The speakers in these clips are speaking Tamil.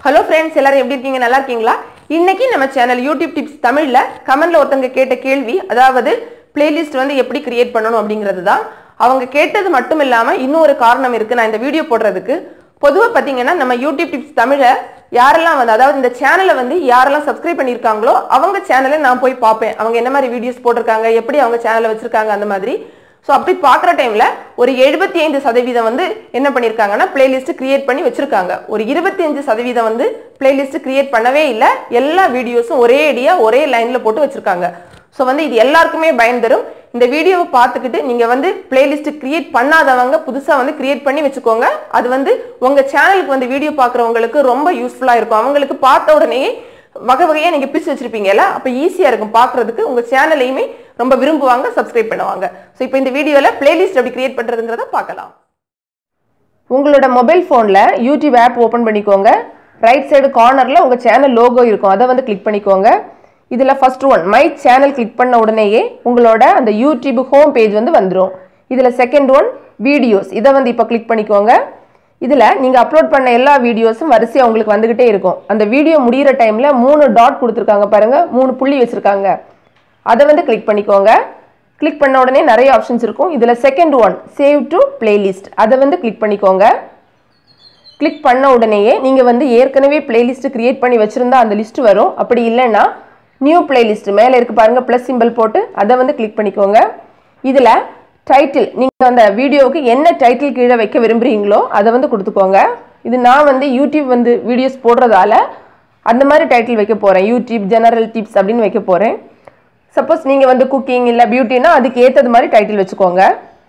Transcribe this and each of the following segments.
ஹலோ ஃப்ரெண்ட்ஸ் எல்லாரும் எப்படி இருக்கீங்க நல்லா இருக்கீங்களா இன்னைக்கு நம்ம சேனல் யூடியூப் டிப்ஸ் தமிழ்ல கமெண்ட்ல ஒருத்தவங்க கேட்ட கேள்வி அதாவது பிளேலிஸ்ட் வந்து எப்படி கிரியேட் பண்ணணும் அப்படிங்கிறது தான் அவங்க கேட்டது மட்டும் இல்லாம இன்னொரு காரணம் இருக்கு நான் இந்த வீடியோ போடுறதுக்கு பொதுவாக பார்த்தீங்கன்னா நம்ம யூடியூப் டிப்ஸ் தமிழை யாரெல்லாம் வந்து அதாவது இந்த சேனலை வந்து யாரெல்லாம் சப்ஸ்கிரைப் பண்ணியிருக்காங்களோ அவங்க சேனலை நான் போய் பார்ப்பேன் அவங்க என்ன மாதிரி வீடியோஸ் போட்டிருக்காங்க எப்படி அவங்க சேனலை வச்சிருக்காங்க அந்த மாதிரி ஸோ அப்படி பார்க்குற டைம்ல ஒரு எழுபத்தி ஐந்து சதவீதம் வந்து என்ன பண்ணியிருக்காங்கன்னா பிளேலிஸ்ட் கிரியேட் பண்ணி வச்சிருக்காங்க ஒரு இருபத்தி அஞ்சு சதவீதம் வந்து பிளேலிஸ்ட் கிரியேட் பண்ணவே இல்லை எல்லா வீடியோஸும் ஒரே அடியா ஒரே லைன்ல போட்டு வச்சிருக்காங்க ஸோ வந்து இது எல்லாருக்குமே பயன் தரும் இந்த வீடியோவை பார்த்துக்கிட்டு நீங்க வந்து பிளேலிஸ்ட் கிரியேட் பண்ணாதவங்க புதுசா வந்து கிரியேட் பண்ணி வச்சுக்கோங்க அது வந்து உங்க சேனலுக்கு வந்து வீடியோ பார்க்குறவங்களுக்கு ரொம்ப யூஸ்ஃபுல்லா இருக்கும் அவங்களுக்கு பார்த்த உடனேயே வகை வகையா நீங்க பிரிச்சு வச்சிருப்பீங்கல்ல அப்ப ஈஸியா இருக்கும் பார்க்கிறதுக்கு உங்க சேனலையுமே ரொம்ப விரும்புவாங்க சப்ஸ்கிரைப் பண்ணுவாங்க ஸோ இப்போ இந்த வீடியோல பிளேலிஸ்ட் எப்படி கிரியேட் பண்றதுங்கிறத பார்க்கலாம் உங்களோட மொபைல் ஃபோனில் யூடியூப் ஆப் ஓப்பன் பண்ணிக்கோங்க ரைட் சைடு கார்னரில் உங்கள் சேனல் லோகோ இருக்கும் அதை வந்து கிளிக் பண்ணிக்கோங்க இதில் first one my channel click பண்ண உடனேயே உங்களோட அந்த யூடியூப் ஹோம் பேஜ் வந்து வந்துடும் இதில் செகண்ட் ஒன் வீடியோஸ் இதை வந்து இப்போ கிளிக் பண்ணிக்கோங்க இதில் நீங்கள் அப்லோட் பண்ண எல்லா வீடியோஸும் வரிசையாக உங்களுக்கு வந்துக்கிட்டே இருக்கும் அந்த வீடியோ முடிகிற டைமில் மூணு டாட் கொடுத்துருக்காங்க பாருங்கள் மூணு புள்ளி வச்சுருக்காங்க அதை வந்து கிளிக் பண்ணிக்கோங்க கிளிக் பண்ண உடனே நிறைய ஆப்ஷன்ஸ் இருக்கும் இதில் second one save to playlist அதை வந்து கிளிக் பண்ணிக்கோங்க கிளிக் பண்ண உடனேயே நீங்கள் வந்து ஏற்கனவே பிளேலிஸ்ட் கிரியேட் பண்ணி வச்சுருந்தா அந்த லிஸ்ட் வரும் அப்படி இல்லைன்னா நியூ பிளேலிஸ்ட் மேலே இருக்கு பாருங்க ப்ளஸ் சிம்பிள் போட்டு அதை வந்து கிளிக் பண்ணிக்கோங்க இதில் டைட்டில் நீங்கள் அந்த வீடியோவுக்கு என்ன டைட்டில் கீழே வைக்க விரும்புகிறீங்களோ அதை வந்து கொடுத்துக்கோங்க இது நான் வந்து யூடியூப் வந்து வீடியோஸ் போடுறதால அந்த மாதிரி டைட்டில் வைக்க போகிறேன் யூடியூப் ஜெனரல் டிப்ஸ் அப்படின்னு வைக்க போகிறேன் சப்போஸ் நீங்கள் வந்து குக்கிங் இல்லை பியூட்டினா அதுக்கு ஏற்றது மாதிரி டைட்டில் வச்சுக்கோங்க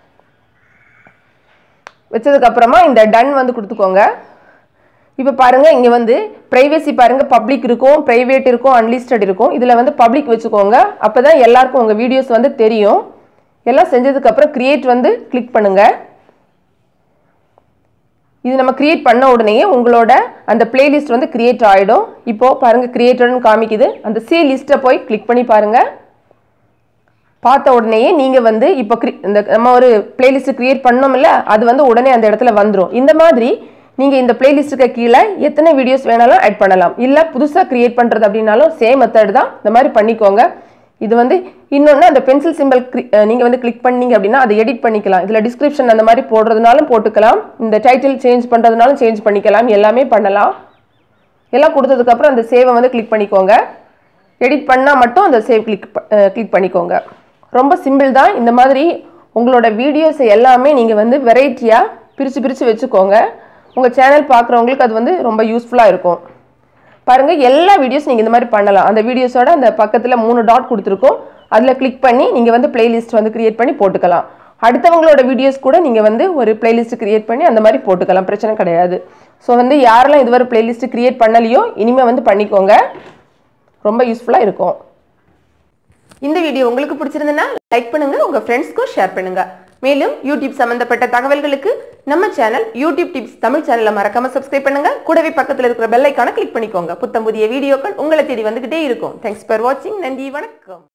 வச்சதுக்கு அப்புறமா இந்த டன் வந்து கொடுத்துக்கோங்க இப்போ பாருங்க இங்கே வந்து ப்ரைவேசி பாருங்க பப்ளிக் இருக்கும் ப்ரைவேட் இருக்கும் அன்லிஸ்டட் இருக்கும் இதில் வந்து பப்ளிக் வச்சுக்கோங்க அப்போ தான் எல்லாருக்கும் உங்கள் வீடியோஸ் வந்து தெரியும் எல்லாம் செஞ்சதுக்கு அப்புறம் கிரியேட் வந்து கிளிக் பண்ணுங்க இது நம்ம கிரியேட் பண்ண உடனேயே உங்களோட அந்த பிளேலிஸ்ட் வந்து கிரியேட் ஆகிடும் இப்போ பாருங்க கிரியேட்டட்னு காமிக்குது அந்த சி லிஸ்ட்டை போய் கிளிக் பண்ணி பாருங்க பார்த்த உடனேயே நீங்கள் வந்து இப்போ இந்த நம்ம ஒரு பிளேலிஸ்ட் கிரியேட் பண்ணோம்ல அது வந்து உடனே அந்த இடத்துல வந்துடும் இந்த மாதிரி நீங்கள் இந்த பிளேலிஸ்ட்டுக்கு கீழே எத்தனை வீடியோஸ் வேணாலும் ஆட் பண்ணலாம் இல்லை புதுசாக கிரியேட் பண்ணுறது அப்படின்னாலும் சேம் மெத்தட் தான் இந்த மாதிரி பண்ணிக்கோங்க இது வந்து இன்னொன்று அந்த பென்சில் சிம்பிள் நீங்கள் வந்து கிளிக் பண்ணீங்க அப்படின்னா அதை எடிட் பண்ணிக்கலாம் இதில் டிஸ்கிரிப்ஷன் அந்த மாதிரி போடுறதுனாலும் போட்டுக்கலாம் இந்த டைட்டில் சேஞ்ச் பண்ணுறதுனாலும் சேஞ்ச் பண்ணிக்கலாம் எல்லாமே பண்ணலாம் எல்லாம் கொடுத்ததுக்கப்புறம் அந்த சேவை வந்து கிளிக் பண்ணிக்கோங்க எடிட் பண்ணால் மட்டும் அந்த சேவ் கிளிக் கிளிக் பண்ணிக்கோங்க ரொம்ப சிம்பிள் தான் இந்த மாதிரி உங்களோட வீடியோஸை எல்லாமே நீங்கள் வந்து வெரைட்டியாக பிரித்து பிரித்து வச்சுக்கோங்க உங்கள் சேனல் பார்க்குறவங்களுக்கு அது வந்து ரொம்ப யூஸ்ஃபுல்லாக இருக்கும் பாருங்கள் எல்லா வீடியோஸ் நீங்கள் இந்த மாதிரி பண்ணலாம் அந்த வீடியோஸோட அந்த பக்கத்தில் மூணு டாட் கொடுத்துருக்கோம் அதில் கிளிக் பண்ணி நீங்கள் வந்து பிளேலிஸ்ட் வந்து கிரியேட் பண்ணி போட்டுக்கலாம் அடுத்தவங்களோட வீடியோஸ் கூட நீங்கள் வந்து ஒரு பிளேலிஸ்ட் கிரியேட் பண்ணி அந்த மாதிரி போட்டுக்கலாம் பிரச்சனை கிடையாது ஸோ வந்து யாரெல்லாம் இதுவரை பிளேலிஸ்ட் கிரியேட் பண்ணலையோ இனிமேல் வந்து பண்ணிக்கோங்க ரொம்ப யூஸ்ஃபுல்லாக இருக்கும் இந்த வீடியோ உங்களுக்கு பிடிச்சிருந்ததுன்னா லைக் பண்ணுங்க உங்க ஃப்ரெண்ட்ஸ்க்கும் ஷேர் பண்ணுங்க மேலும் யூடியூப் சம்பந்தப்பட்ட தகவல்களுக்கு நம்ம சேனல் யூடியூப் டிப்ஸ் தமிழ் சேனலை மறக்காம சப்ஸ்கிரைப் பண்ணுங்க கூடவே பக்கத்தில் இருக்கிற பெல் ஐக்கான கிளிக் பண்ணிக்கோங்க புத்தம் புதிய வீடியோக்கள் உங்களை தேடி வந்துகிட்டே இருக்கும் தேங்க்ஸ் ஃபார் வாட்சிங் நன்றி வணக்கம்